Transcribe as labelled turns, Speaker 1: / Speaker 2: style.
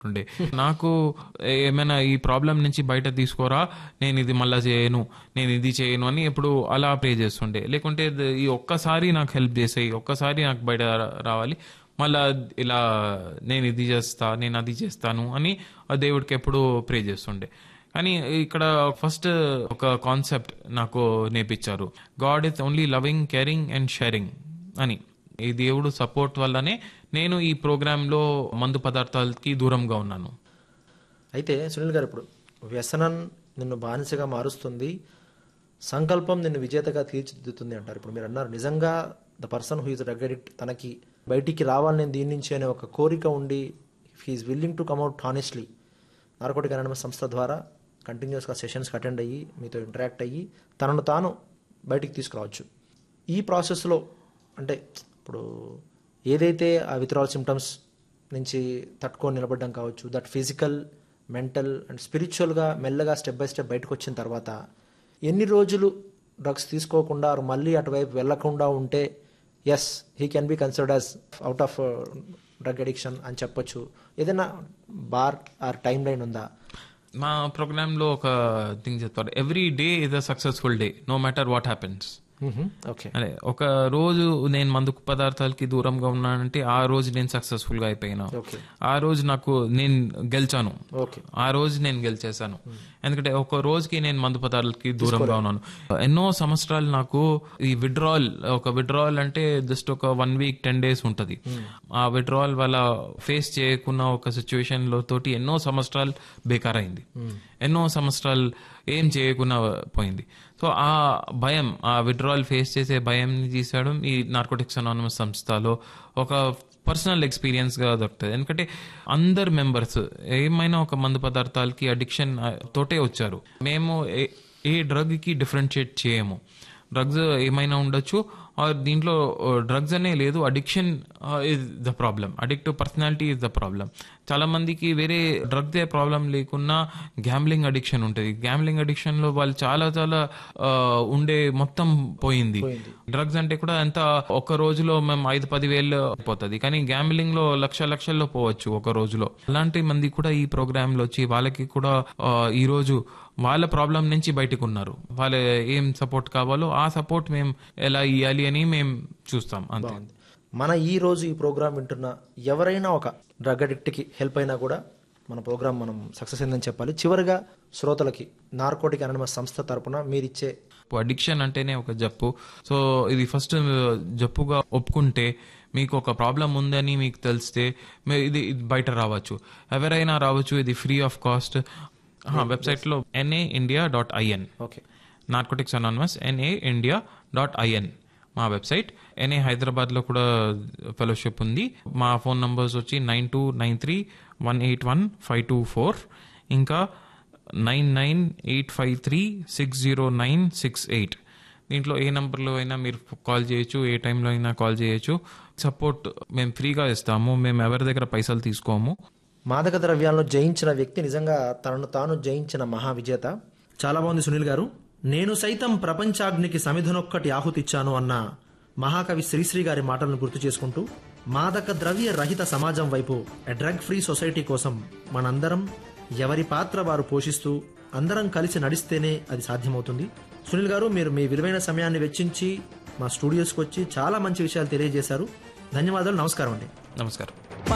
Speaker 1: ఉండే నాకు ఏమైనా ఈ ప్రాబ్లం నుంచి బయట తీసుకోరా నేను ఇది మళ్ళా చేయను నేను ఇది చేయను అని ఎప్పుడు అలా ప్రే చేస్తుండే లేకుంటే ద- ఈ ఒక్కసారి నాకు హెల్ప్ చేసాయి ఒక్కసారి నాకు బయట రా- రావాలి మళ్ళా ఇలా నేను ఇది చేస్తా నేను అది చేస్తాను అని ఆ దేవుడికి ఎప్పుడు ప్రే చేస్తుండే కానీ ఇక్కడ ఫస్ట్ ఒక కాన్సెప్ట్ నాకు నేర్పించారు god is only loving caring and sharing అని ఈ దేవుడు సపోర్ట్ వల్లనే నేను ఈ ప్రోగ్రాంలో మందు పదార్థాలకి దూరంగా ఉన్నాను
Speaker 2: అయితే సునీల్ గారు ఇప్పుడు వ్యసనం నిన్ను బానిసగా మారుస్తుంది సంకల్పం నిన్ను విజేతగా తీర్చిదిద్దుతుంది అంటారు ఇప్పుడు మీరు అన్నారు నిజంగా the person who is drug addict తనకి బయటికి రావాలి నేను దీని నుంచి అనే ఒక కోరిక ఉండి he is willing to come out honestly narcotic anonymous సంస్థ ద్వారా కంటిన్యూస్గా సెషన్స్కి అటెండ్ అయ్యి మీతో ఇంటరాక్ట్ అయ్యి తనను తాను బయటికి తీసుకురావచ్చు ఈ ప్రాసెస్లో అంటే ఇప్పుడు ఏదైతే ఆ విత్డ్రాల్ సిమ్టమ్స్ నుంచి తట్టుకొని నిలబడడం కావచ్చు దట్ ఫిజికల్ మెంటల్ అండ్ స్పిరిచువల్గా మెల్లగా స్టెప్ బై స్టెప్ బయటకు వచ్చిన తర్వాత ఎన్ని రోజులు డ్రగ్స్ తీసుకోకుండా or మళ్ళీ అటువైపు వెళ్లకుండా ఉంటే yes he can be considered as out of drug addiction అని చెప్పొచ్చు ఏదైనా బార్ ఆర్ టైం లైన్ ఉందా
Speaker 1: మా ప్రోగ్రాంలో ఒక థింగ్ చెప్తారు every day is a successful day no matter what happens
Speaker 2: okay
Speaker 1: అదే ఒక రోజు నేను మందు పదార్థాలకి దూరంగా ఉన్నానంటే ఆ రోజు నేను సక్సెస్ఫుల్ గా అయిపోయినా
Speaker 2: ఓకే
Speaker 1: ఆ రోజు నాకు నేను గెలిచాను
Speaker 2: ఓకే
Speaker 1: ఆ రోజు నేను గెలిచేశాను ఎందుకంటే ఒక రోజుకి నేను మందు పదార్థాలకి దూరంగా ఉన్నాను ఎన్నో సంవత్సరాలు నాకు ఈ విడ్రాల్ ఒక విడ్రాల్ అంటే జస్ట్ ఒక వన్ వీక్ టెన్ డేస్ ఉంటది ఆ విడ్రాల్ వల్ల ఫేస్ చేయకున్న ఒక సిచ్యువేషన్ లో తోటి ఎన్నో సంవత్సరాలు బేకార్ అయింది ఎన్నో సంవత్సరాలు ఏం చేయకుండా పోయింది సో ఆ భయం ఆ విడ్రాల్ ఫేస్ చేసే భయం తీసాడు ఈ నార్కోటిక్స్ అనానమస్ సంస్థలో ఒక పర్సనల్ ఎక్స్పీరియన్స్ గా దొరుకుతుంది ఎందుకంటే అందరు మెంబర్స్ ఏమైనా ఒక మందు పదార్థాలకి అడిక్షన్ తోటే వచ్చారు మేము ఏ- ఏ డ్రగ్ కి డిఫరెన్షియేట్ చేయము డ్రగ్స్ ఏమైనా ఉండొచ్చు ఆర్ దీంట్లో డ్రగ్స్ అనే లేదు addiction is the problem addictive personality is the problem చాలా మందికి వేరే డ్రగ్ దే ప్రాబ్లం లేకున్నా గ్యాంబ్లింగ్ అడిక్షన్ ఉంటుంది గ్యాంబ్లింగ్ అడిక్షన్ లో వాళ్ళు చాలా చాలా ఆ, ఉండే మొత్తం పోయింది డ్రగ్స్ అంటే కూడా ఎంత ఒక రోజులో మేము ఐదు పది వేలు పోతుంది కానీ గ్యాంబ్లింగ్ లో లక్ష లక్షల్లో పోవచ్చు ఒక రోజులో అలాంటి మంది కూడా ఈ ప్రోగ్రామ్ లో వచ్చి వాళ్ళకి కూడా ఆ, ఈ రోజు వాళ్ళ ప్రాబ్లం నుంచి బయటకు ఉన్నారు వాళ్ళ ఏం సపోర్ట్ కావాలో ఆ సపోర్ట్ మేము ఎలా ఇవ్వాలి అని మేము చూస్తాం అంతే
Speaker 2: మన ఈ రోజు ఈ ప్రోగ్రామ్ వింటున్న ఎవరైనా ఒక డ్రగ్ అడిక్ట్కి హెల్ప్ అయినా కూడా మన ప్రోగ్రామ్ మనం సక్సెస్ అయిందని చెప్పాలి చివరిగా శ్రోతలకి నార్కోటిక్ అనమస్ సంస్థ తరపున మీరిచ్చే
Speaker 1: అడిక్షన్ అంటేనే ఒక జబ్బు సో ఇది ఫస్ట్ జబ్బుగా ఒప్పుకుంటే మీకు ఒక ప్రాబ్లం ఉందని మీకు తెలిస్తే మీ- ఇది ఇది బయట రావచ్చు ఎవరైనా రావచ్చు ఇది ఫ్రీ ఆఫ్ కాస్ట్ వెబ్సైట్లో N A India dot I N
Speaker 2: okay
Speaker 1: narcotics anonymous N A India dot I N మా వెబ్సైట్ ఎన్ఏ హైదరాబాద్లో కూడా ఫెలోషిప్ ఉంది మా ఫోన్ నంబర్స్ వచ్చి nine two nine three one eight one five two four ఇంకా nine nine eight five three six zero nine six eight దీంట్లో ఏ నంబర్లో అయినా మీరు కాల్ చేయొచ్చు ఏ టైంలో అయినా కాల్ చేయొచ్చు సపోర్ట్ మేము ఫ్రీగా ఇస్తాము మేము ఎవరి దగ్గర పైసలు తీసుకోము
Speaker 2: మాదక ద్రవ్యాలను జయించిన వ్యక్తి నిజంగా తనను తాను జయించిన మహా విజేత చాలా బాగుంది సునీల్ గారు నేను సైతం ప్రపంచాగ్నికి సమిధనొక్కటి ఆహుతిచ్చాను అన్న మహాకవి శ్రీశ్రీ గారి మాటలను గుర్తు చేసుకుంటూ మాదక ద్రవ్య రహిత సమాజం వైపు డ్రగ్ ఫ్రీ సొసైటీ కోసం మనందరం ఎవరి పాత్ర వారు పోషిస్తూ అందరం కలిసి నడిస్తేనే అది సాధ్యమవుతుంది సునీల్ గారు మీరు మీ విలువైన సమయాన్ని వెచ్చించి మా స్టూడియోస్కి వచ్చి చాలా మంచి విషయాలు తెలియజేశారు ధన్యవాదాలు నమస్కారం అండి
Speaker 1: నమస్కారం